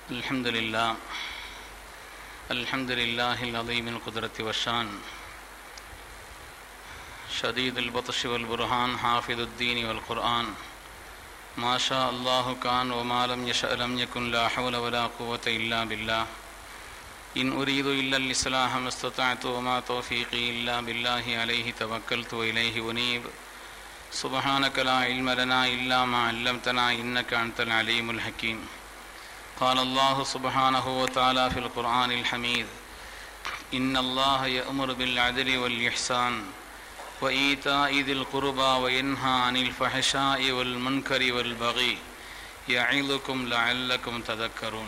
الحمد لله الحمد لله العظيم القدرة والشان شديد البطش والبرهان حافظ الدين والقرآن ما شاء الله كان وما لم يشأ لم يكن لا حول ولا قوة إلا بالله إن أريد إلا الإصلاح ما استطعت وما توفيقي إلا بالله عليه توكلت وإليه أنيب سبحانك لا علم لنا إلا ما علمتنا إنك أنت العليم الحكيم قال الله سبحانه وتعالى في القرآن الحميد إن الله يأمر بالعدل والإحسان وإيتاء ذي القربى وينهى عن الفحشاء والمنكر والبغي يعظكم لعلكم تذكرون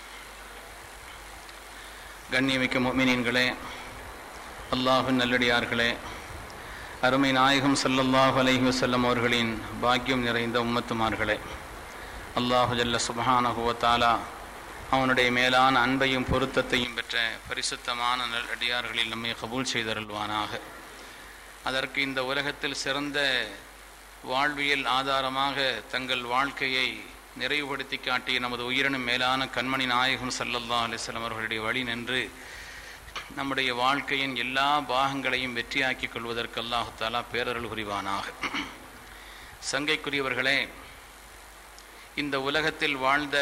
கண்ணியமிக்க முஃமினீன்களே அல்லாஹின் நல்லடியார்களே அருமை நாயகம் ஸல்லல்லாஹு அலைஹி வஸல்லம் அவர்களின் பாக்கியம் நிறைந்த உம்மத்துமார்களே அல்லாஹு ஜல்ல சுப்ஹானஹு வ தஆலா அவனுடைய மேலான அன்பையும் பொருத்தத்தையும் பெற்ற பரிசுத்தமான நல்லடியார்களில் நம்மை கபூல் செய்தருள்வானாக அதற்கு இந்த உலகத்தில் சிறந்த வாழ்வியல் ஆதாரமாக தங்கள் வாழ்க்கையை நிறைவுபடுத்தி காட்டிய நமது உயிரினும் மேலான கண்மணி நாயகம் சல்லல்லா அலிஸ்லாம் அவர்களுடைய வழி நின்று நம்முடைய வாழ்க்கையின் எல்லா பாகங்களையும் வெற்றியாக்கிக் கொள்வதற்கு அல்லாஹு தாலா பேரருள் புரிவானாக சங்கைக்குரியவர்களே இந்த உலகத்தில் வாழ்ந்த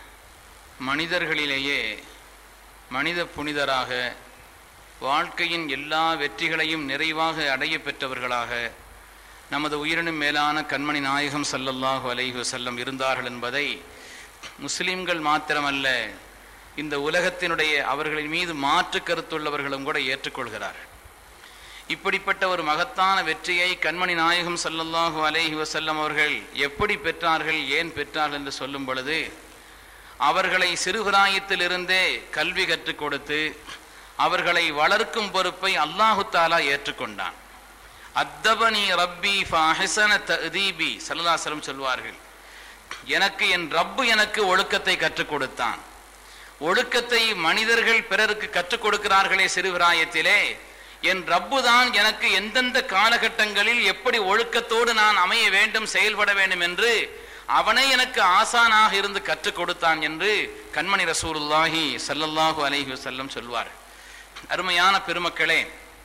மனிதர்களிலேயே மனித புனிதராக வாழ்க்கையின் எல்லா வெற்றிகளையும் நிறைவாக அடைய பெற்றவர்களாக நமது உயிரினும் மேலான கண்மணி நாயகம் சல்லல்லாஹு அலைஹி வஸல்லம் இருந்தார்கள் என்பதை முஸ்லிம்கள் மாத்திரமல்ல இந்த உலகத்தினுடைய அவர்களின் மீது மாற்று கருத்துள்ளவர்களும் கூட ஏற்றுக்கொள்கிறார்கள் இப்படிப்பட்ட ஒரு மகத்தான வெற்றியை கண்மணி நாயகம் சல்லல்லாஹு அலைஹி வஸல்லம் அவர்கள் எப்படி பெற்றார்கள் ஏன் பெற்றார்கள் என்று சொல்லும் பொழுது அவர்களை சிறுபிராயத்திலிருந்தே கல்வி கற்றுக் கொடுத்து அவர்களை வளர்க்கும் பொறுப்பை அல்லாஹு தாலா ஏற்றுக்கொண்டான் அத்தபனி ரப்பி ஃபஹசன ததீபி சல்லல்லாஹு சொல்வார்கள் எனக்கு என் ரப்பு எனக்கு ஒழுக்கத்தை கற்றுக் கொடுத்தான் ஒழுக்கத்தை மனிதர்கள் பிறருக்கு கற்றுக் கொடுக்கிறார்களே சிறுபிராயத்திலே என் ரப்பு தான் எனக்கு எந்தெந்த காலகட்டங்களில் எப்படி ஒழுக்கத்தோடு நான் அமைய வேண்டும் செயல்பட வேண்டும் என்று அவனே எனக்கு ஆசானாக இருந்து கற்றுக் கொடுத்தான் என்று கண்மணி ரசூலுல்லாஹி சல்லல்லாஹு அலைஹி வஸல்லம் சொல்வார் அருமையான பெருமக்களே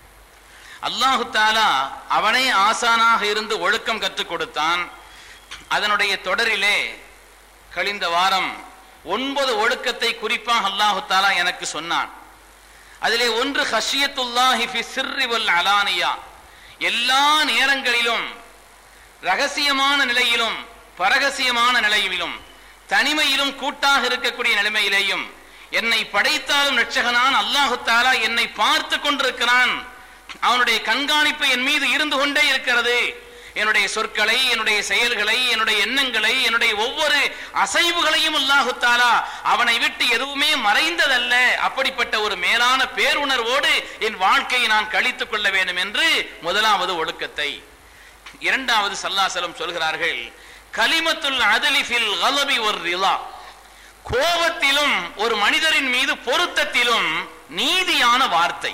அல்லாஹு தாலா அவனே ஆசானாக இருந்து ஒழுக்கம் கற்றுக் கொடுத்தான் அதனுடைய தொடரிலே கழிந்த வாரம் ஒன்பது ஒழுக்கத்தை குறிப்பாக அல்லாஹு தாலா எனக்கு சொன்னான் அதிலே ஒன்று ஹஷியத்துல்லாஹி ஃபி சிர்ரி வல் அலானியா எல்லா நேரங்களிலும் ரகசியமான நிலையிலும் பரகசியமான நிலையிலும் தனிமையிலும் கூட்டாக இருக்கக்கூடிய நிலைமையிலேயும் என்னை படைத்தாலும் ரட்சகனான் அல்லாஹு தாலா என்னை பார்த்து கொண்டிருக்கிறான் அவனுடைய கண்காணிப்பு என் மீது இருந்து கொண்டே இருக்கிறது என்னுடைய சொற்களை என்னுடைய செயல்களை என்னுடைய எண்ணங்களை என்னுடைய ஒவ்வொரு அசைவுகளையும் அல்லாஹு தாலா அவனை விட்டு எதுவுமே மறைந்ததல்ல அப்படிப்பட்ட ஒரு மேலான பேருணர்வோடு என் வாழ்க்கையை நான் கழித்துக் கொள்ள வேண்டும் என்று முதலாவது ஒழுக்கத்தை இரண்டாவது சல்லாசலம் சொல்கிறார்கள் கலிமத்துல் அதலிஃபில் கலபி ஒரு ரிலா கோபத்திலும் ஒரு மனிதரின் மீது பொருத்தத்திலும் நீதியான வார்த்தை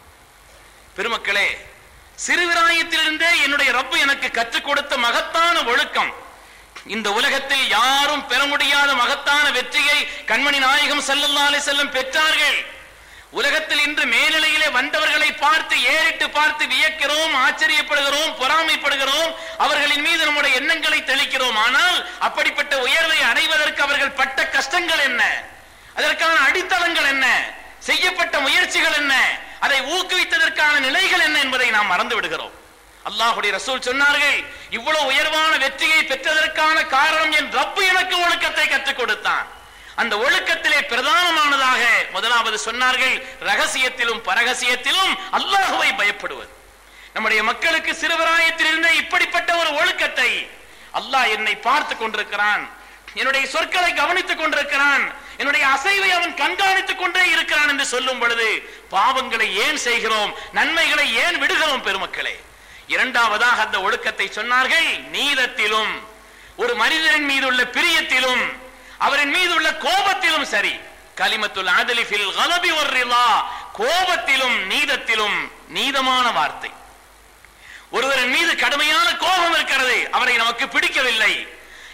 பெருமக்களே சிறுவிராயத்திலிருந்தே என்னுடைய ரப்பு எனக்கு கற்றுக் கொடுத்த மகத்தான ஒழுக்கம் இந்த உலகத்தில் யாரும் பெற முடியாத மகத்தான வெற்றியை கண்மணி நாயகம் செல்லல்லா அலி செல்லம் பெற்றார்கள் உலகத்தில் இன்று மேல்நிலையிலே வந்தவர்களை பார்த்து ஏறிட்டு பார்த்து வியக்கிறோம் ஆச்சரியப்படுகிறோம் பொறாமைப்படுகிறோம் அவர்களின் மீது நம்முடைய எண்ணங்களை தெளிக்கிறோம் ஆனால் அப்படிப்பட்ட உயர்வை அடைவதற்கு அவர்கள் பட்ட கஷ்டங்கள் என்ன அதற்கான அடித்தளங்கள் என்ன செய்யப்பட்ட முயற்சிகள் என்ன அதை ஊக்குவித்ததற்கான நிலைகள் என்ன என்பதை நாம் மறந்து விடுகிறோம் அல்லாஹுடைய ரசூல் சொன்னார்கள் இவ்வளவு உயர்வான வெற்றியை பெற்றதற்கான காரணம் என் ரப்பு எனக்கு ஒழுக்கத்தை கற்றுக் கொடுத்தான் அந்த ஒழுக்கத்திலே பிரதானமானதாக முதலாவது சொன்னார்கள் ரகசியத்திலும் பரகசியத்திலும் அல்லாஹுவை பயப்படுவது நம்முடைய மக்களுக்கு சிறுவராயத்திலிருந்தே இப்படிப்பட்ட ஒரு ஒழுக்கத்தை அல்லாஹ் என்னை பார்த்து கொண்டிருக்கிறான் என்னுடைய சொற்களை கவனித்துக் கொண்டிருக்கிறான் என்னுடைய அசைவை அவன் கண்காணித்துக் கொண்டே இருக்கிறான் என்று சொல்லும் பொழுது பாவங்களை ஏன் செய்கிறோம் நன்மைகளை ஏன் விடுகிறோம் பெருமக்களே இரண்டாவதாக அந்த ஒழுக்கத்தை சொன்னார்கள் நீதத்திலும் ஒரு மனிதரின் மீது உள்ள பிரியத்திலும் அவரின் மீது உள்ள கோபத்திலும் சரி கலிமத்துல் ஆதலிஃபில் கலபி வர்ரிலா கோபத்திலும் நீதத்திலும் நீதமான வார்த்தை ஒருவரின் மீது கடுமையான கோபம் இருக்கிறது அவரை நமக்கு பிடிக்கவில்லை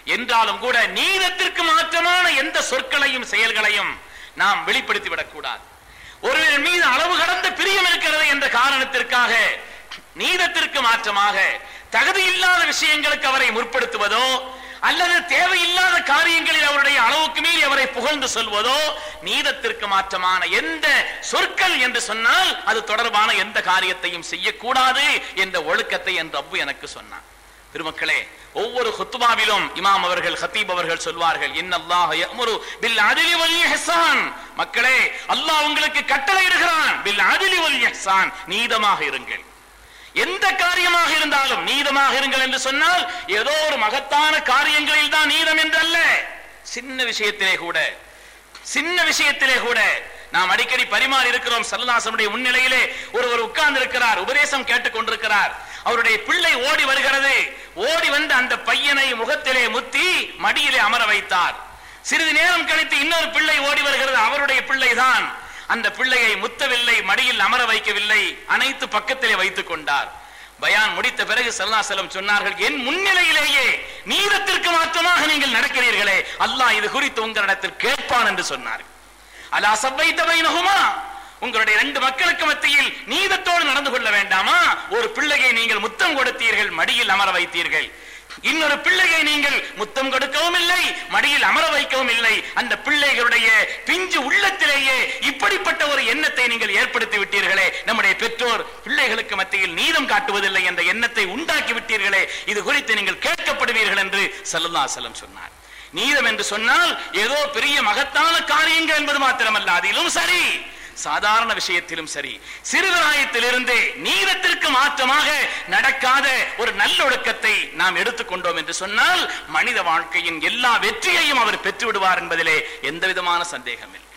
என்றாலும் கூட நீதத்திற்கு மாற்றமான எந்த சொற்களையும் செயல்களையும் நாம் வெளிப்படுத்தி விடக்கூடாது ஒருவர் மீது அளவு கடந்த பிரியம் இருக்கிறது என்ற காரணத்திற்காக நீதத்திற்கு மாற்றமாக தகுதி இல்லாத விஷயங்களுக்கு அவரை முற்படுத்துவதோ அல்லது தேவையில்லாத காரியங்களில் அவருடைய அளவுக்கு மீறி அவரை புகழ்ந்து சொல்வதோ நீதத்திற்கு மாற்றமான எந்த சொற்கள் என்று சொன்னால் அது தொடர்பான எந்த காரியத்தையும் செய்யக்கூடாது என்ற ஒழுக்கத்தை என் ரப்பு எனக்கு சொன்னான் பெருமக்களே ஒவ்வொரு ஹுத்துபாவிலும் இமாம் அவர்கள் ஹத்தீப் அவர்கள் சொல்வார்கள் இன்னல்லாஹ யஅமுரு பில் அத்லி வல் இஹ்சான் மக்களே அல்லாஹ் உங்களுக்கு கட்டளை இடுகிறான் பில் அத்லி வல் இஹ்சான் நீதமாக இருங்கள் எந்த காரியமாக இருந்தாலும் நீதமாக இருங்கள் என்று சொன்னால் ஏதோ ஒரு மகத்தான காரியங்களில் தான் நீதம் என்று அல்ல சின்ன விஷயத்திலே கூட சின்ன விஷயத்திலே கூட நாம் அடிக்கடி பரிமாறி இருக்கிறோம் சல்லாசனுடைய முன்னிலையிலே ஒருவர் உட்கார்ந்து இருக்கிறார் உபதேசம் கேட்டுக் கொண்டிருக்கிறார் அவருடைய பிள்ளை ஓடி வருகிறது ஓடி வந்து அந்த பையனை முகத்திலே முத்தி மடியிலே அமர வைத்தார் சிறிது நேரம் கழித்து இன்னொரு பிள்ளை ஓடி வருகிறது அவருடைய பிள்ளைதான் அந்த பிள்ளையை முத்தவில்லை மடியில் அமர வைக்கவில்லை அனைத்து பக்கத்திலே வைத்துக் கொண்டார் பயான் முடித்த பிறகு சல்லாசலம் சொன்னார்கள் என் முன்னிலையிலேயே நீதத்திற்கு மாற்றமாக நீங்கள் நடக்கிறீர்களே அல்லாஹ் இது குறித்து உங்களிடத்தில் கேட்பான் என்று சொன்னார் அலா சபைத்த பைனஹுமா உங்களுடைய ரெண்டு மக்களுக்கு மத்தியில் நீதத்தோடு நடந்து கொள்ள வேண்டாமா ஒரு பிள்ளையை நீங்கள் முத்தம் கொடுத்தீர்கள் மடியில் அமர வைத்தீர்கள் இன்னொரு பிள்ளையை நீங்கள் முத்தம் கொடுக்கவும் இல்லை மடியில் அமர வைக்கவும் இல்லை அந்த பிள்ளைகளுடைய பிஞ்சு உள்ளத்திலேயே இப்படிப்பட்ட ஒரு எண்ணத்தை நீங்கள் ஏற்படுத்தி விட்டீர்களே நம்முடைய பெற்றோர் பிள்ளைகளுக்கு மத்தியில் நீதம் காட்டுவதில்லை என்ற எண்ணத்தை உண்டாக்கி விட்டீர்களே இது குறித்து நீங்கள் கேட்கப்படுவீர்கள் என்று சல்லல்லா செல்லம் சொன்னார் நீதம் என்று சொன்னால் ஏதோ பெரிய மகத்தான காரியங்கள் என்பது மாத்திரமல்ல அதிலும் சரி சாதாரண விஷயத்திலும் சரி சிறுபிராயத்திலிருந்தே நீதத்திற்கு மாற்றமாக நடக்காத ஒரு நல்லொழுக்கத்தை நாம் எடுத்துக்கொண்டோம் என்று சொன்னால் மனித வாழ்க்கையின் எல்லா வெற்றியையும் அவர் பெற்று விடுவார் என்பதிலே எந்த விதமான சந்தேகம் இல்லை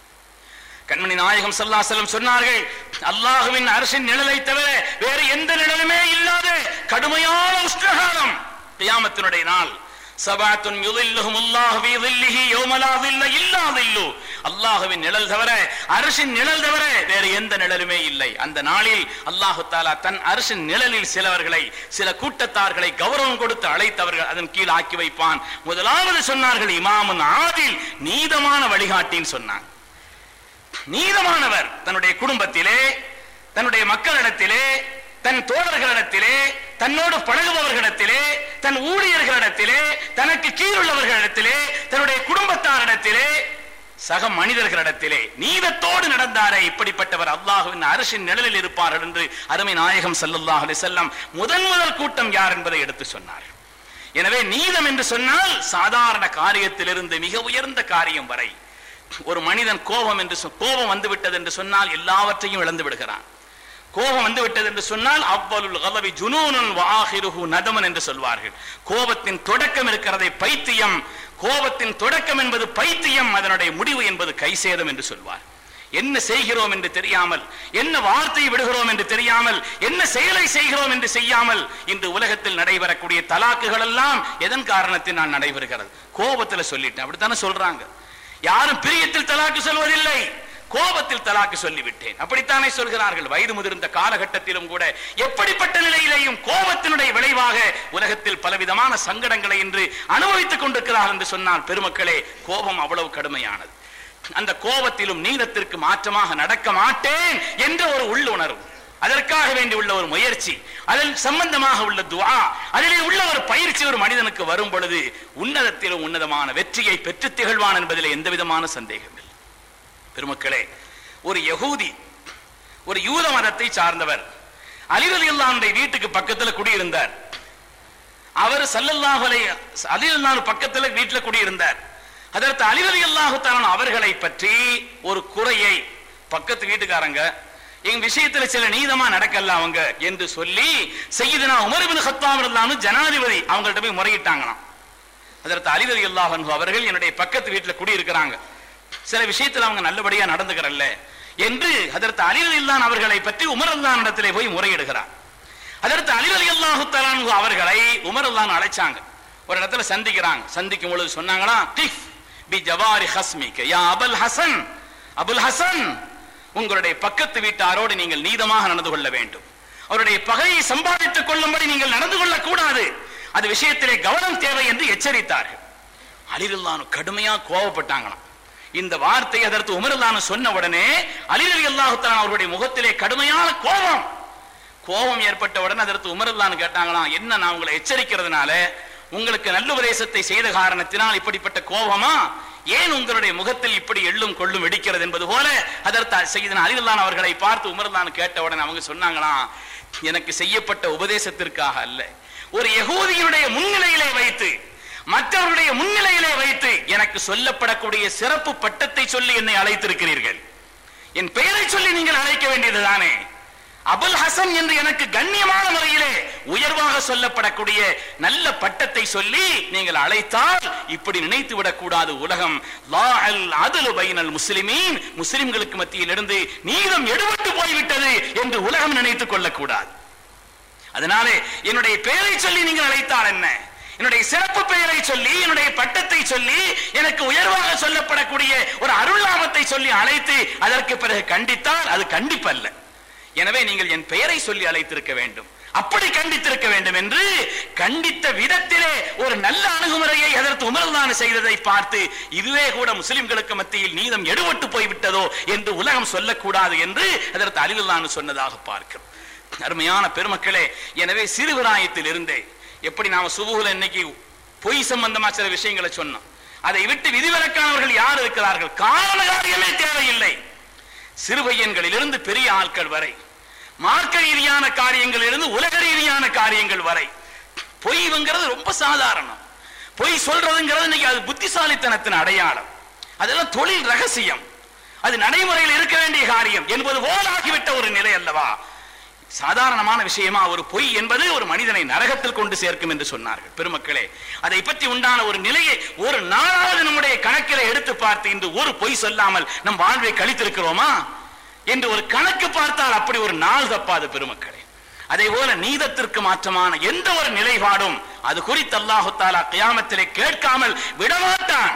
கண்மணி நாயகம் சல்லாசலம் சொன்னார்கள் அல்லாஹுவின் அரசின் நிழலை தவிர வேறு எந்த நிழலுமே இல்லாத கடுமையான உஷ்ணகாலம் கியாமத்தினுடைய நாள் சபாத்துன் யுதில்லுஹும் அல்லாஹ் ஃபீ ظில்லிஹி யௌம லா ظில்ல இல்லா ظில்லு அல்லாஹ்வின் நிழல் தவிர அரிசின் நிழல் தவிர வேறு எந்த நிழலுமே இல்லை அந்த நாளில் அல்லாஹு தாலா தன் அரிசின் நிழலில் சிலவர்களை சில கூட்டத்தார்களை கௌரவம் கொடுத்து அழைத்தவர்கள் அதன் கீழ் ஆக்கி வைப்பான் முதலாவது சொன்னார்கள் இமாமுன் ஆதில் நீதமான வழிகாட்டின்னு சொன்னாங்க நீதமானவர் தன்னுடைய குடும்பத்திலே தன்னுடைய மக்களிடத்திலே தன் தோழர்களிடத்திலே தன்னோடு பழகுபவர்களிடத்திலே தன் ஊழியர்களிடத்திலே தனக்கு கீழுள்ளவர்களிடத்திலே தன்னுடைய குடும்பத்தாரிடத்திலே சக மனிதர்களிடத்திலே நீதத்தோடு நடந்தாரே இப்படிப்பட்டவர் அல்லாஹுவின் அரசின் நிழலில் இருப்பார்கள் என்று அருமை நாயகம் ஸல்லல்லாஹு அலைஹி வஸல்லம் முதன் முதல் கூட்டம் யார் என்பதை எடுத்து சொன்னார் எனவே நீதம் என்று சொன்னால் சாதாரண காரியத்திலிருந்து மிக உயர்ந்த காரியம் வரை ஒரு மனிதன் கோபம் என்று சொ- கோபம் வந்து விட்டது என்று சொன்னால் எல்லாவற்றையும் இழந்து விடுகிறான் கோபம் வந்து விட்டது என்று சொன்னால் அவ்வலுல் கலவி ஜுனூனுன் வாஹிருஹு நதமன் என்று சொல்வார்கள் கோபத்தின் தொடக்கம் இருக்கிறதை பைத்தியம் கோபத்தின் தொடக்கம் என்பது பைத்தியம் அதனுடைய முடிவு என்பது கைசேதம் என்று சொல்வார் என்ன செய்கிறோம் என்று தெரியாமல் என்ன வார்த்தையை விடுகிறோம் என்று தெரியாமல் என்ன செயலை செய்கிறோம் என்று செய்யாமல் இன்று உலகத்தில் நடைபெறக்கூடிய தலாக்குகள் எல்லாம் எதன் காரணத்தினால் நடைபெறுகிறது கோபத்துல சொல்லிட்டேன் அப்படித்தானே சொல்றாங்க யாரும் பிரியத்தில் தலாக்கு சொல்வதில்லை கோபத்தில் தலாக்கு சொல்லிவிட்டேன் அப்படித்தானே சொல்கிறார்கள் வயது முதிர்ந்த காலகட்டத்திலும் கூட எப்படிப்பட்ட நிலையிலேயும் கோபத்தினுடைய விளைவாக உலகத்தில் பலவிதமான சங்கடங்களை இன்று அனுபவித்துக் கொண்டிருக்கிறார்கள் என்று சொன்னால் பெருமக்களே கோபம் அவ்வளவு கடுமையானது அந்த கோபத்திலும் நீதத்திற்கு மாற்றமாக நடக்க மாட்டேன் என்ற ஒரு உள்ளுணர்வு அதற்காக வேண்டி உள்ள ஒரு முயற்சி அதில் சம்பந்தமாக உள்ள துஆ அதிலே உள்ள ஒரு பயிற்சி ஒரு மனிதனுக்கு வரும் பொழுது உன்னதத்திலும் உன்னதமான வெற்றியை பெற்று திகழ்வான் என்பதில் எந்த விதமான சந்தேகம் இல்லை பெருமக்களே ஒரு யகூதி ஒரு யூத மதத்தை சார்ந்தவர் அலிரலி அல்லாஹ்வுடைய வீட்டுக்கு பக்கத்துல குடியிருந்தார் அவர் சல்லல்லாஹு அலைஹி அலிரல்லாஹு பக்கத்துல வீட்டுல குடியிருந்தார் அதற்கு அலிரலி அல்லாஹு தஆலா அவர்களை பற்றி ஒரு குறையை பக்கத்து வீட்டுக்காரங்க எங்க விஷயத்துல சில நீதமா நடக்கல அவங்க என்று சொல்லி செய்யுதுனா உமர் இப்னு கத்தாப் ரலியல்லாஹு ஜனாதிபதி அவங்கள்ட்ட போய் முறையிட்டாங்களாம் அதற்கு அலிரலி அல்லாஹ் அன்ஹு அவர்கள் என்னுடைய பக்கத்து வீட்டுல குடியிருக்கிறாங்க சில விஷயத்துல அவங்க நல்லபடியா நடந்துக்கிறல்ல என்று அதற்கு அலிரலி அல்லாஹ் அவர்களை பற்றி உமர் அல்லாஹ் இடத்திலே போய் முறையிடுகிறார் அதற்கு அலிரலி அல்லாஹு தஆலா அவர்களை உமர் அல்லாஹ் அழைச்சாங்க ஒரு இடத்துல சந்திக்கிறாங்க சந்திக்கும் பொழுது சொன்னாங்களா கிஃப் பி ஜவாரி ஹஸ்மிக யா அபுல் ஹசன் அபுல் ஹசன் உங்களுடைய பக்கத்து வீட்டாரோடு நீங்கள் நீதமாக நடந்து கொள்ள வேண்டும் அவருடைய பகையை சம்பாதித்துக் கொள்ளும்படி நீங்கள் நடந்து கொள்ளக் கூடாது அது விஷயத்திலே கவனம் தேவை என்று எச்சரித்தார்கள் அலிரல்லானு கடுமையா கோபப்பட்டாங்களாம் இந்த வார்த்தை அதற்கு உமரல்லானு சொன்ன உடனே அலிரலி அல்லாஹுத்தான் அவருடைய முகத்திலே கடுமையான கோபம் கோபம் ஏற்பட்ட உடனே அதற்கு உமரல்லான்னு கேட்டாங்களாம் என்ன நான் உங்களை எச்சரிக்கிறதுனால உங்களுக்கு நல்ல உபதேசத்தை செய்த காரணத்தினால் இப்படிப்பட்ட கோபமா ஏன் உங்களுடைய முகத்தில் இப்படி எள்ளும் கொள்ளும் வெடிக்கிறது என்பது போல அதற்கு செய்தன அலிலான் அவர்களை பார்த்து உமர்தான் கேட்ட உடனே அவங்க சொன்னாங்களாம் எனக்கு செய்யப்பட்ட உபதேசத்திற்காக அல்ல ஒரு யகூதியினுடைய முன்னிலையிலே வைத்து மற்றவர்களுடைய முன்னிலையிலே வைத்து எனக்கு சொல்லப்படக்கூடிய சிறப்பு பட்டத்தை சொல்லி என்னை அழைத்திருக்கிறீர்கள் என் பெயரை சொல்லி நீங்கள் அழைக்க வேண்டியதுதானே அபுல் ஹசன் என்று எனக்கு கண்ணியமான முறையிலே உயர்வாக சொல்லப்படக்கூடிய நல்ல பட்டத்தை சொல்லி நீங்கள் அழைத்தால் இப்படி நினைத்து விடக்கூடாது உலகம் லா அல் அதுலு பைனல் முஸ்லிமீன் முஸ்லிம்களுக்கு மத்தியில் இருந்து நீதம் எடுபட்டு போய்விட்டது என்று உலகம் நினைத்துக் கொள்ளக்கூடாது அதனாலே என்னுடைய பெயரை சொல்லி நீங்கள் அழைத்தால் என்ன என்னுடைய சிறப்பு பெயரை சொல்லி என்னுடைய பட்டத்தை சொல்லி எனக்கு உயர்வாக சொல்லப்படக்கூடிய ஒரு அருள்நாமத்தை சொல்லி அழைத்து அதற்கு பிறகு கண்டித்தால் அது கண்டிப்பல்ல எனவே நீங்கள் என் பெயரை சொல்லி அழைத்திருக்க வேண்டும் அப்படி கண்டித்திருக்க வேண்டும் என்று கண்டித்த விதத்திலே ஒரு நல்ல அணுகுமுறையை அதற்கு உமர்தான் செய்ததை பார்த்து இதுவே கூட முஸ்லிம்களுக்கு மத்தியில் நீதம் எடுபட்டு போய்விட்டதோ என்று உலகம் சொல்லக்கூடாது என்று அதற்கு அலிலுல்லான்னு சொன்னதாக பார்க்கிறோம் அருமையான பெருமக்களே எனவே சிறுவிராயத்தில் இருந்தே எப்படி நாம சுபுகுல இன்னைக்கு பொய் சம்பந்தமா சில விஷயங்களை சொன்னோம் அதை விட்டு விதிவிலக்கானவர்கள் யார் இருக்கிறார்கள் காரண காரியமே தேவையில்லை சிறுபையன்களிலிருந்து பெரிய ஆட்கள் வரை மார்க்க ரீதியான காரியங்கள் இருந்து உலக ரீதியான காரியங்கள் வரை பொய்ங்கிறது ரொம்ப சாதாரணம் பொய் சொல்றதுங்கிறது இன்னைக்கு அது புத்திசாலித்தனத்தின் அடையாளம் அதெல்லாம் தொழில் ரகசியம் அது நடைமுறையில் இருக்க வேண்டிய காரியம் என்பது போலாகிவிட்ட ஒரு நிலை அல்லவா சாதாரணமான விஷயமா ஒரு பொய் என்பது ஒரு மனிதனை நரகத்தில் கொண்டு சேர்க்கும் என்று சொன்னார்கள் பெருமக்களே அதை பற்றி உண்டான ஒரு நிலையை ஒரு நாளாவது நம்முடைய கணக்கில எடுத்து பார்த்து இந்த ஒரு பொய் சொல்லாமல் நம் வாழ்வை கழித்திருக்கிறோமா என்று ஒரு கணக்கு பார்த்தால் அப்படி ஒரு நாள் தப்பாது பெருமக்களே அதே போல நீதத்திற்கு மாற்றமான எந்த ஒரு நிலைப்பாடும் அது குறித்து அல்லாஹு தாலா கியாமத்திலே கேட்காமல் விடமாட்டான்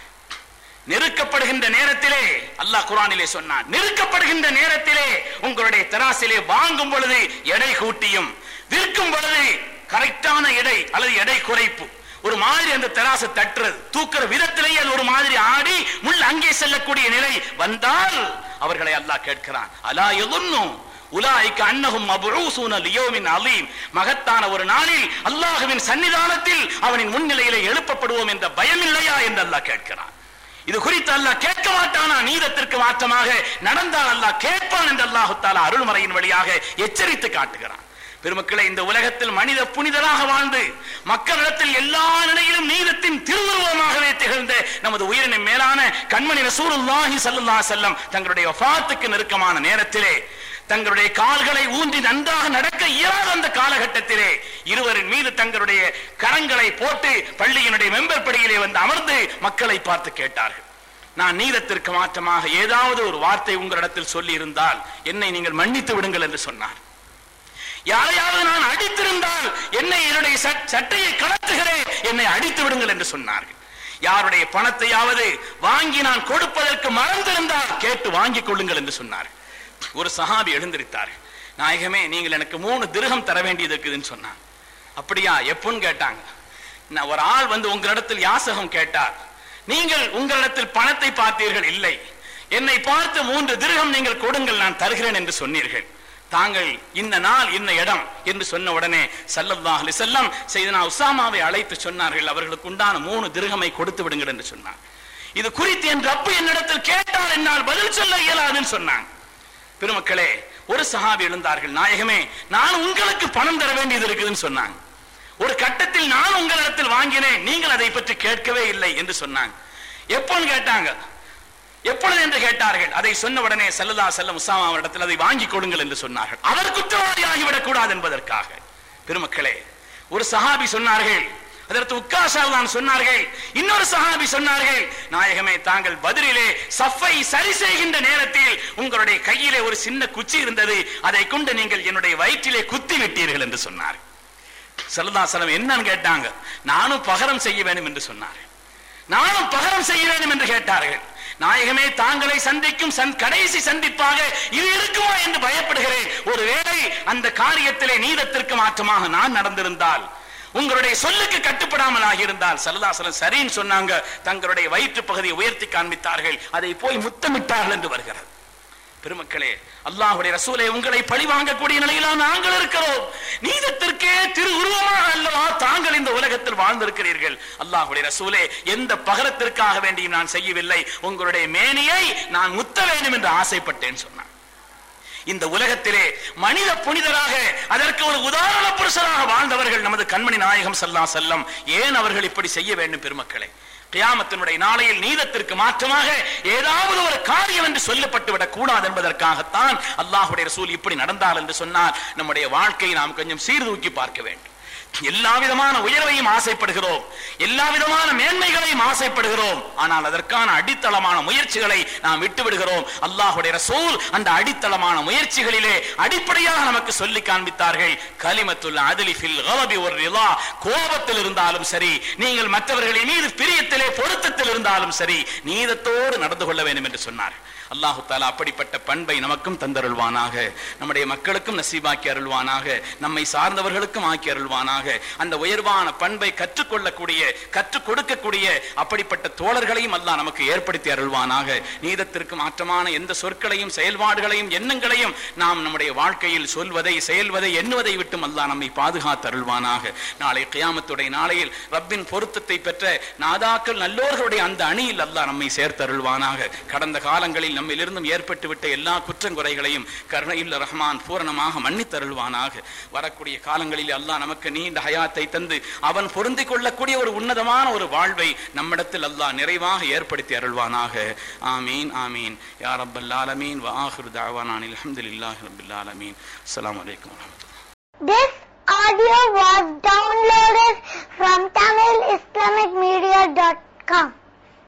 நெருக்கப்படுகின்ற நேரத்திலே அல்லாஹ் குரானிலே சொன்னான் நெருக்கப்படுகின்ற நேரத்திலே உங்களுடைய தராசிலே வாங்கும் பொழுது எடை கூட்டியும் விற்கும் பொழுது கரெக்டான எடை அல்லது எடை குறைப்பு ஒரு மாதிரி அந்த தராசு தட்டுறது தூக்குற விதத்திலேயே அது ஒரு மாதிரி ஆடி முள் அங்கே செல்லக்கூடிய நிலை வந்தால் அவர்களை அல்லாஹ் கேட்கிறான் அலா எதுன்னும் உலாய்க்கு அன்னகும் மபுரூசூன லியோமின் அலீம் மகத்தான ஒரு நாளில் அல்லாஹுவின் சன்னிதானத்தில் அவனின் முன்னிலையிலே எழுப்பப்படுவோம் என்ற பயம் இல்லையா என்று அல்லாஹ் கேட்கிறான் இது குறித்து அல்லாஹ் கேட்க மாட்டானா நீதத்திற்கு மாற்றமாக நடந்தால் அல்லாஹ் கேட்பான் என்று அல்லாஹு தாலா அருள்மறையின் வழியாக எச்சரித்து காட்டுகிறான் பெருமக்களை இந்த உலகத்தில் மனித புனிதராக வாழ்ந்து மக்களிடத்தில் எல்லா நிலையிலும் நீதத்தின் திருவுருவமாகவே திகழ்ந்த நமது உயிரின மேலான கண்மணி ரசூலுல்லாஹி ஸல்லல்லாஹு அலைஹி வஸல்லம் தங்களுடைய வஃபாத்துக்கு நெருக்கமான நேரத்திலே தங்களுடைய கால்களை ஊன்றி நன்றாக நடக்க இயலாத அந்த காலகட்டத்திலே இருவரின் மீது தங்களுடைய கரங்களை போட்டு பள்ளியினுடைய மெம்பர் படியிலே வந்து அமர்ந்து மக்களை பார்த்து கேட்டார்கள் நான் நீதத்திற்கு மாற்றமாக ஏதாவது ஒரு வார்த்தை உங்களிடத்தில் சொல்லி இருந்தால் என்னை நீங்கள் மன்னித்து விடுங்கள் என்று சொன்னார் யாரையாவது நான் அடித்திருந்தால் என்னை என்னுடைய சட்- சட்டையை கலத்துகிறேன் என்னை அடித்து விடுங்கள் என்று சொன்னார்கள் யாருடைய பணத்தையாவது வாங்கி நான் கொடுப்பதற்கு மறந்திருந்தால் கேட்டு வாங்கிக் கொள்ளுங்கள் என்று சொன்னார்கள் ஒரு சஹாபி எழுந்திருத்தார்கள் நாயகமே நீங்கள் எனக்கு மூணு திருகம் தர வேண்டியது இருக்குதுன்னு சொன்னாங்க அப்படியா எப்போன்னு கேட்டாங்க நான் ஒரு ஆள் வந்து உங்களிடத்தில் யாசகம் கேட்டார் நீங்கள் உங்களிடத்தில் பணத்தை பார்த்தீர்கள் இல்லை என்னை பார்த்து மூன்று திருகம் நீங்கள் கொடுங்கள் நான் தருகிறேன் என்று சொன்னீர்கள் தாங்கள் இந்த நாள் இந்த இடம் என்று சொன்ன உடனே சல்லல்லாஹு அலைஹி வஸல்லம் செய்தனா உசாமாவை அழைத்து சொன்னார்கள் அவர்களுக்கு உண்டான மூணு திருகமை கொடுத்து விடுங்கள் என்று சொன்னார் இது குறித்து என் ரப்பு என்னிடத்தில் கேட்டால் என்னால் பதில் சொல்ல இயலாதுன்னு சொன்னாங்க பெருமக்களே ஒரு சஹாபி எழுந்தார்கள் நாயகமே நான் உங்களுக்கு பணம் தர வேண்டியது இருக்குதுன்னு சொன்னாங்க ஒரு கட்டத்தில் நான் உங்களிடத்தில் வாங்கினேன் நீங்கள் அதை பற்றி கேட்கவே இல்லை என்று சொன்னாங்க எப்போன்னு கேட்டாங்க எப்பொழுது என்று கேட்டார்கள் அதை சொன்ன உடனே செல்லதா செல்ல முசாமா அவரிடத்தில் அதை வாங்கி கொடுங்கள் என்று சொன்னார்கள் அவர் குற்றவாளி ஆகிவிடக் கூடாது என்பதற்காக பெருமக்களே ஒரு சஹாபி சொன்னார்கள் அதற்கு உக்காசால் தான் சொன்னார்கள் இன்னொரு சஹாபி சொன்னார்கள் நாயகமே தாங்கள் பதிலிலே சஃபை சரி செய்கின்ற நேரத்தில் உங்களுடைய கையிலே ஒரு சின்ன குச்சி இருந்தது அதை கொண்டு நீங்கள் என்னுடைய வயிற்றிலே குத்தி விட்டீர்கள் என்று சொன்னார் சல்லதாசலம் என்னன்னு கேட்டாங்க நானும் பகரம் செய்ய வேண்டும் என்று சொன்னார் நானும் பகரம் செய்ய வேண்டும் என்று கேட்டார்கள் நாயகமே தாங்களை சந்திக்கும் சந் கடைசி சந்திப்பாக இது இருக்குமா என்று பயப்படுகிறேன் ஒருவேளை அந்த காரியத்திலே நீதத்திற்கு மாற்றமாக நான் நடந்திருந்தால் உங்களுடைய சொல்லுக்கு கட்டுப்படாமல் ஆகியிருந்தால் சல்லல்லாஹு சரின்னு சொன்னாங்க தங்களுடைய வயிற்று பகுதியை உயர்த்தி காண்பித்தார்கள் அதை போய் முத்தமிட்டார்கள் என்று வருகிறது பெருமக்களே அல்லாஹுடைய ரசூலை உங்களை பழி வாங்கக்கூடிய நிலையில நாங்கள் இருக்கிறோம் நீதத்திற்கே திரு உருவமாக அல்லவா தாங்கள் இந்த உலகத்தில் வாழ்ந்திருக்கிறீர்கள் அல்லாஹுடைய ரசூலே எந்த பகரத்திற்காக வேண்டியும் நான் செய்யவில்லை உங்களுடைய மேனியை நான் முத்த வேண்டும் என்று ஆசைப்பட்டேன் சொன்னான் இந்த உலகத்திலே மனித புனிதராக அதற்கு ஒரு உதாரண புருஷராக வாழ்ந்தவர்கள் நமது கண்மணி நாயகம் சல்லா செல்லம் ஏன் அவர்கள் இப்படி செய்ய வேண்டும் பெருமக்களே கியாமத்தினுடைய நாளையில் நீதத்திற்கு மாற்றமாக ஏதாவது ஒரு காரியம் என்று சொல்லப்பட்டு விடக் கூடாது என்பதற்காகத்தான் அல்லாஹுடைய ரசூல் இப்படி நடந்தால் என்று சொன்னால் நம்முடைய வாழ்க்கையை நாம் கொஞ்சம் சீர்தூக்கி பார்க்க வேண்டும் எல்லா விதமான உயர்வையும் ஆசைப்படுகிறோம் எல்லா விதமான மேன்மைகளையும் ஆசைப்படுகிறோம் ஆனால் அதற்கான அடித்தளமான முயற்சிகளை நாம் விட்டு விடுகிறோம் அல்லாஹுடைய ரசூல் அந்த அடித்தளமான முயற்சிகளிலே அடிப்படையாக நமக்கு சொல்லி காண்பித்தார்கள் கலிமத்துல் அதிலி ஃபில் கலபி ஒரு ரிலா கோபத்தில் இருந்தாலும் சரி நீங்கள் மற்றவர்களின் மீது பிரியத்திலே பொருத்தத்தில் இருந்தாலும் சரி நீதத்தோடு நடந்து கொள்ள வேண்டும் என்று சொன்னார் அல்லாஹு தாலா அப்படிப்பட்ட பண்பை நமக்கும் தந்தருள்வானாக நம்முடைய மக்களுக்கும் நசீபாக்கி அருள்வானாக நம்மை சார்ந்தவர்களுக்கும் ஆக்கி அருள்வானாக அந்த உயர்வான பண்பை கற்றுக்கொள்ளக்கூடிய கற்றுக் கொடுக்கக்கூடிய அப்படிப்பட்ட தோழர்களையும் அல்லாஹ் நமக்கு ஏற்படுத்தி அருள்வானாக நீதத்திற்கு மாற்றமான எந்த சொற்களையும் செயல்பாடுகளையும் எண்ணங்களையும் நாம் நம்முடைய வாழ்க்கையில் சொல்வதை செயல்வதை எண்ணுவதை விட்டும் அல்லாஹ் நம்மை பாதுகாத்து அருள்வானாக நாளை கியாமத்துடைய நாளையில் ரப்பின் பொருத்தத்தை பெற்ற நாதாக்கள் நல்லோர்களுடைய அந்த அணியில் அல்லாஹ் நம்மை சேர்த்து அருள்வானாக கடந்த காலங்களில் நம்மிலிருந்தும் ஏற்பட்டுவிட்ட எல்லா குற்றங்குறைகளையும் கருணையில் ரஹ்மான் பூரணமாக மன்னித்தருள்வானாக வரக்கூடிய காலங்களில் அல்லாஹ் நமக்கு நீண்ட ஹயாத்தை தந்து அவன் பொருந்திக் கொள்ளக்கூடிய ஒரு உன்னதமான ஒரு வாழ்வை நம்மிடத்தில் அல்லாஹ் நிறைவாக ஏற்படுத்தி அருள்வானாக ஆமீன் ஆமீன் யா ரப்பல் ஆலமீன் வ ஆஹிரு தஅவானா அல்ஹம்துலில்லாஹி ரப்பில் ஆலமீன் அஸ்ஸலாமு அலைக்கும் வரஹ்மத்துல்லாஹி This audio was downloaded from TamilIslamicMedia.com.